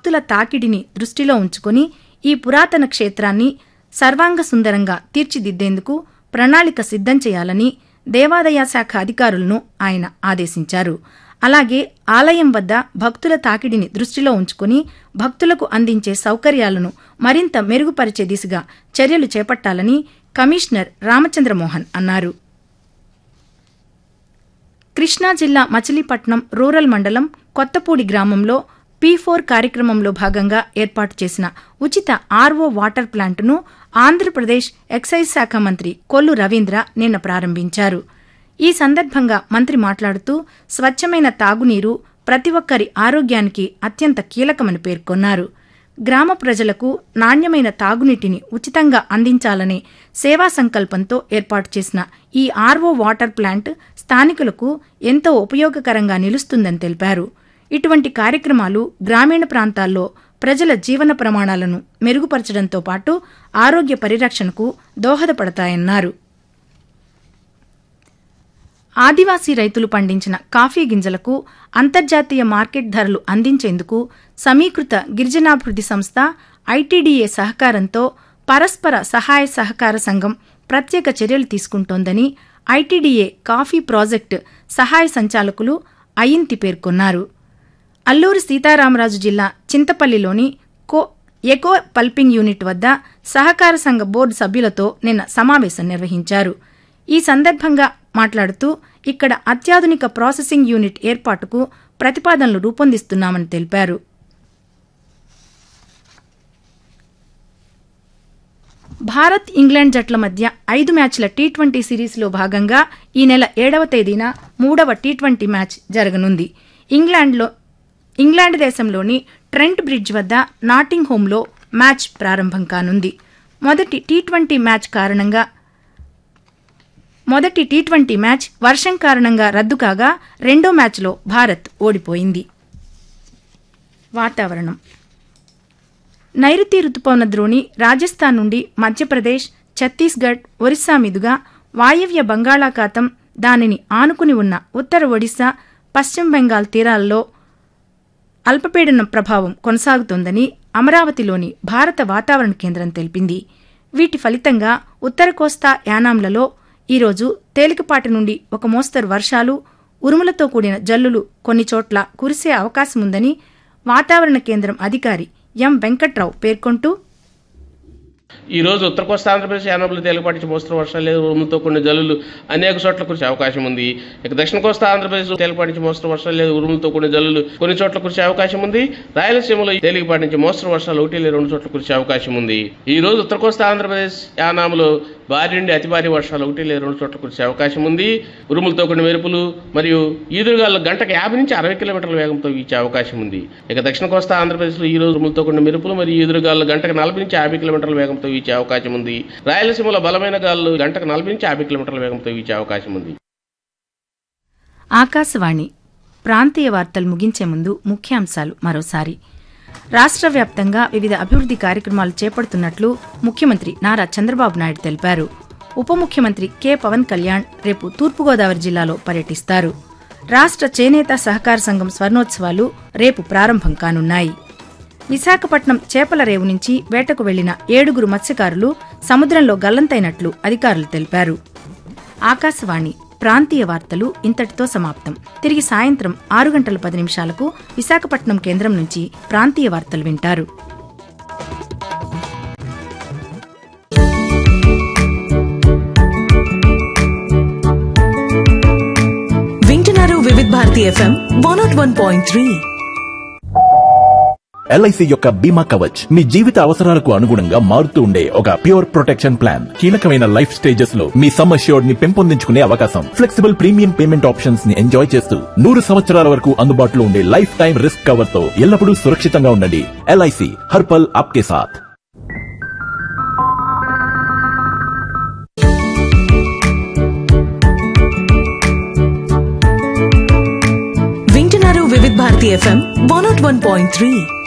భక్తుల తాకిడిని దృష్టిలో ఉంచుకొని ఈ పురాతన క్షేత్రాన్ని సర్వాంగ సుందరంగా తీర్చిదిద్దేందుకు ప్రణాళిక సిద్ధం చేయాలని దేవాదాయ శాఖ అధికారులను ఆయన ఆదేశించారు అలాగే ఆలయం వద్ద భక్తుల తాకిడిని దృష్టిలో ఉంచుకుని భక్తులకు అందించే సౌకర్యాలను మరింత మెరుగుపరిచే దిశగా చర్యలు చేపట్టాలని కమిషనర్ రామచంద్రమోహన్ అన్నారు కృష్ణా జిల్లా మచిలీపట్నం రూరల్ మండలం కొత్తపూడి గ్రామంలో పీ ఫోర్ కార్యక్రమంలో భాగంగా ఏర్పాటు చేసిన ఉచిత ఆర్వో వాటర్ ప్లాంటును ఆంధ్రప్రదేశ్ ఎక్సైజ్ శాఖ మంత్రి కొల్లు రవీంద్ర నిన్న ప్రారంభించారు ఈ సందర్భంగా మంత్రి మాట్లాడుతూ స్వచ్ఛమైన తాగునీరు ప్రతి ఒక్కరి ఆరోగ్యానికి అత్యంత కీలకమని పేర్కొన్నారు గ్రామ ప్రజలకు నాణ్యమైన తాగునీటిని ఉచితంగా అందించాలనే సేవా సంకల్పంతో ఏర్పాటు చేసిన ఈ ఆర్వో వాటర్ ప్లాంట్ స్థానికులకు ఎంతో ఉపయోగకరంగా నిలుస్తుందని తెలిపారు ఇటువంటి కార్యక్రమాలు గ్రామీణ ప్రాంతాల్లో ప్రజల జీవన ప్రమాణాలను మెరుగుపరచడంతో పాటు ఆరోగ్య పరిరక్షణకు దోహదపడతాయన్నారు ఆదివాసీ రైతులు పండించిన కాఫీ గింజలకు అంతర్జాతీయ మార్కెట్ ధరలు అందించేందుకు సమీకృత గిరిజనాభివృద్ది సంస్థ ఐటీడీఏ సహకారంతో పరస్పర సహాయ సహకార సంఘం ప్రత్యేక చర్యలు తీసుకుంటోందని ఐటీడీఏ కాఫీ ప్రాజెక్టు సహాయ సంచాలకులు అయింతి పేర్కొన్నారు అల్లూరి సీతారామరాజు జిల్లా చింతపల్లిలోని కో ఎకో పల్పింగ్ యూనిట్ వద్ద సహకార సంఘ బోర్డు సభ్యులతో నిన్న సమావేశం నిర్వహించారు ఈ సందర్భంగా మాట్లాడుతూ ఇక్కడ అత్యాధునిక ప్రాసెసింగ్ యూనిట్ ఏర్పాటుకు ప్రతిపాదనలు రూపొందిస్తున్నామని తెలిపారు భారత్ ఇంగ్లాండ్ జట్ల మధ్య ఐదు మ్యాచ్ల టీ ట్వంటీ సిరీస్లో భాగంగా ఈ నెల ఏడవ తేదీన మూడవ టీ ట్వంటీ మ్యాచ్ జరగనుంది ఇంగ్లాండ్లో ఇంగ్లాండ్ దేశంలోని ట్రెంట్ బ్రిడ్జ్ వద్ద నాటింగ్ హోంలో మ్యాచ్ ప్రారంభం కానుంది మొదటి టీ ట్వంటీ మ్యాచ్ కారణంగా మొదటి టీ ట్వంటీ మ్యాచ్ వర్షం కారణంగా రద్దు కాగా రెండో మ్యాచ్లో భారత్ ఓడిపోయింది వాతావరణం నైరుతి రుతుపవన ద్రోణి రాజస్థాన్ నుండి మధ్యప్రదేశ్ ఛత్తీస్గఢ్ ఒరిస్సా మీదుగా వాయవ్య బంగాళాఖాతం దానిని ఆనుకుని ఉన్న ఉత్తర ఒడిశా పశ్చిమ బెంగాల్ తీరాల్లో అల్పపీడనం ప్రభావం కొనసాగుతోందని అమరావతిలోని భారత వాతావరణ కేంద్రం తెలిపింది వీటి ఫలితంగా ఉత్తర కోస్తా యానాంలలో ఈరోజు తేలికపాటి నుండి ఒక మోస్తరు వర్షాలు ఉరుములతో కూడిన జల్లులు కొన్ని చోట్ల కురిసే అవకాశముందని వాతావరణ కేంద్రం అధికారి ఎం వెంకట్రావు పేర్కొంటూ ఈ రోజు ఉత్తర కోస్తా ఆంధ్రప్రదేశ్ యానబులు తేలిపాటి నుంచి మోస్తరు వర్షాలు లేదు ఉరుములతో కొన్ని జల్లులు అనేక చోట్ల కురిసే అవకాశం ఉంది ఇక దక్షిణ కోస్తా ఆంధ్రప్రదేశ్ తేలిపాటి నుంచి మోస్తరు వర్షాలు లేదు ఉరుములతో కొన్ని జల్లులు కొన్ని చోట్ల కురిసే అవకాశం ఉంది రాయలసీమలో తేలికపాటి నుంచి మోస్తరు వర్షాలు ఒకటి లేదా రెండు చోట్ల కురిసే అవకాశం ఉంది ఈ రోజు ఉత్తర కోస్తా ఆంధ్రప్రదేశ్ యానాములో భారీ నుండి అతి భారీ వర్షాలు ఒకటి లేదా రెండు చోట్ల కురిసే అవకాశం ఉంది ఉరుములతో కొన్ని మెరుపులు మరియు ఈదురుగాలు గంటకు యాభై నుంచి అరవై కిలోమీటర్ల వేగంతో వీచే అవకాశం ఉంది ఇక దక్షిణ కోస్తా ఆంధ్రప్రదేశ్లో ఈ రోజు ఉరుములతో కొన్ని మెరుపులు మరియు ఈదురుగాలు గంటకు నలభై నుంచి యాభై కిలోమీటర్ల వేగంతో వీచే అవకాశం ఉంది రాయలసీమలో బలమైన గాలులు గంటకు నలభై నుంచి యాభై కిలోమీటర్ల వేగంతో వీచే అవకాశం ఉంది ఆకాశవాణి ప్రాంతీయ వార్తలు ముగించే ముందు ముఖ్యాంశాలు మరోసారి రాష్ట్ర వ్యాప్తంగా వివిధ అభివృద్ది కార్యక్రమాలు చేపడుతున్నట్లు ముఖ్యమంత్రి నారా చంద్రబాబు నాయుడు తెలిపారు ఉప ముఖ్యమంత్రి కె పవన్ కళ్యాణ్ రేపు తూర్పుగోదావరి జిల్లాలో పర్యటిస్తారు రాష్ట్ర చేనేత సహకార సంఘం స్వర్ణోత్సవాలు రేపు ప్రారంభం కానున్నాయి విశాఖపట్నం చేపల రేవు నుంచి వేటకు వెళ్లిన ఏడుగురు మత్స్యకారులు సముద్రంలో గల్లంతైనట్లు అధికారులు తెలిపారు ఆకాశవాణి ప్రాంతీయ వార్తలు ఇంతటితో సమాప్తం తిరిగి సాయంత్రం ఆరు గంటల పది నిమిషాలకు విశాఖపట్నం కేంద్రం నుంచి ప్రాంతీయ వార్తలు వింటారు వింటున్నారు Vividh Bharati FM one not one point three LIC యొక్క బీమా కవచ్ మీ జీవిత అవసరాలకు అనుగుణంగా మారుతూ ఉండే ఒక ప్యూర్ ప్రొటెక్షన్ ప్లాన్ కీలకమైన లైఫ్ స్టేజెస్ లో మీ సమ్ అష్యూర్డ్ ని పెంపొందించుకునే అవకాశం ఫ్లెక్సిబుల్ ప్రీమియం పేమెంట్ ఆప్షన్స్ ని ఎంజాయ్ చేస్తూ నూరు సంవత్సరాల వరకు అందుబాటులో ఉండే లైఫ్ టైం రిస్క్ కవర్ తో ఎల్లప్పుడూ సురక్షితంగా ఉండండి ఎల్ఐసి హర్పల్ ఆప్కే సాథ్ వింటున్నారు Vividh Bharati FM one not one point three